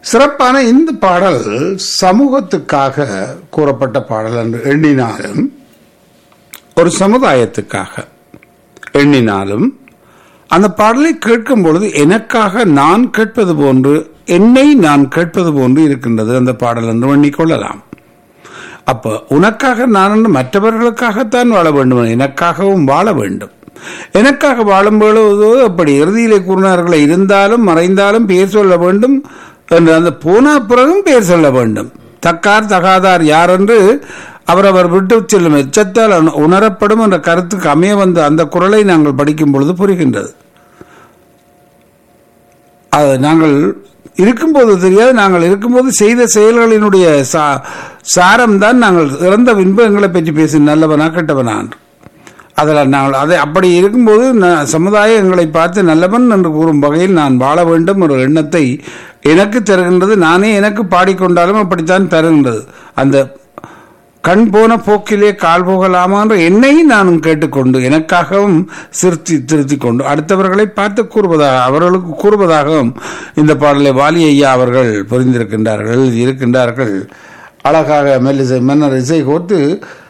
சிறப்பான இந்த பாடல் சமூகத்துக்காக கூறப்பட்ட பாடல் என்று எண்ணினாலும் ஒரு சமுதாயத்துக்காக எண்ணினாலும் அந்த பாடலை கேட்கும் பொழுது எனக்காக நான் கேட்பது போன்று என்னை நான் கேட்பது போன்று இருக்கின்றது அந்த பாடல் என்று எண்ணிக்கொள்ளலாம் அப்ப உனக்காக நான் என்று மற்றவர்களுக்காகத்தான் வாழ வேண்டும் எனக்காகவும் வாழ வேண்டும் எனக்காக வாழும் பொழுது அப்படி இறுதியிலே கூறினார்களே இருந்தாலும் மறைந்தாலும் பேர் சொல்ல வேண்டும் என்று அந்த போனா பிறகும் பேர் சொல்ல வேண்டும் தக்கார் தகாதார் யார் என்று அவரவர் விட்டு செல்லும் எச்சத்தால் உணரப்படும் என்ற கருத்துக்கு அமைய வந்த அந்த குரலை நாங்கள் படிக்கும் பொழுது புரிகின்றது அது நாங்கள் இருக்கும்போது தெரியாது நாங்கள் இருக்கும்போது செய்த செயல்களினுடைய சாரம் தான் நாங்கள் இறந்த பின்பு எங்களை பற்றி பேசி நல்லவனா கெட்டவனா என்று அதில் நாங்கள் அதை அப்படி இருக்கும்போது சமுதாயம் எங்களை பார்த்து நல்லவன் என்று கூறும் வகையில் நான் வாழ வேண்டும் ஒரு எண்ணத்தை எனக்கு தருகின்றது நானே எனக்கு பாடிக்கொண்டாலும் அப்படித்தான் தருகின்றது அந்த கண் போன போக்கிலே கால் போகலாமா என்ற என்னையும் நானும் கேட்டுக்கொண்டு எனக்காகவும் சிறுத்தி திருத்திக் கொண்டு அடுத்தவர்களை பார்த்து கூறுவதாக அவர்களுக்கு கூறுவதாகவும் இந்த பாடலை வாலி ஐயா அவர்கள் புரிந்திருக்கின்றார்கள் இருக்கின்றார்கள் அழகாக மெல்லிசை மன்னர் இசை கோர்த்து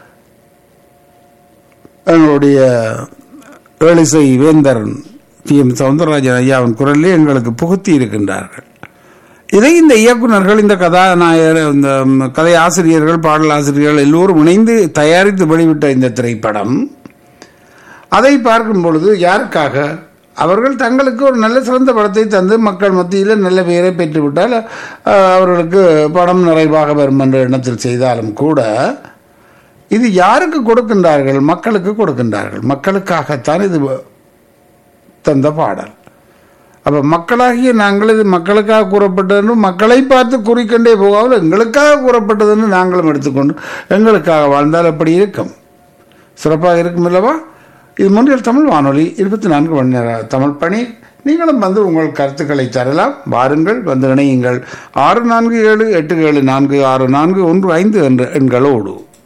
எங்களுடைய ஏழிசை வேந்தர் டி எம் சவுந்தரராஜன் ஐயாவின் குரலில் எங்களுக்கு புகுத்தி இருக்கின்றார்கள் இதை இந்த இயக்குநர்கள் இந்த கதாநாயகர் இந்த கதை ஆசிரியர்கள் பாடல் ஆசிரியர்கள் எல்லோரும் இணைந்து தயாரித்து வெளிவிட்ட இந்த திரைப்படம் அதை பார்க்கும் பொழுது யாருக்காக அவர்கள் தங்களுக்கு ஒரு நல்ல சிறந்த படத்தை தந்து மக்கள் மத்தியில் நல்ல பெயரை பெற்றுவிட்டால் அவர்களுக்கு படம் நிறைவாக வரும் என்ற எண்ணத்தில் செய்தாலும் கூட இது யாருக்கு கொடுக்கின்றார்கள் மக்களுக்கு கொடுக்கின்றார்கள் மக்களுக்காகத்தான் இது தந்த பாடல் அப்போ மக்களாகிய நாங்கள் இது மக்களுக்காக கூறப்பட்டதுன்னு மக்களை பார்த்து குறிக்கொண்டே போகாமல் எங்களுக்காக கூறப்பட்டதுன்னு நாங்களும் எடுத்துக்கொண்டு எங்களுக்காக வாழ்ந்தால் அப்படி இருக்கும் சிறப்பாக இருக்கும் அல்லவா இது முன்னில் தமிழ் வானொலி இருபத்தி நான்கு மணி நேர தமிழ் பணி நீங்களும் வந்து உங்கள் கருத்துக்களை தரலாம் வாருங்கள் வந்து இணையுங்கள் ஆறு நான்கு ஏழு எட்டு ஏழு நான்கு ஆறு நான்கு ஒன்று ஐந்து என்ற எண்களோடு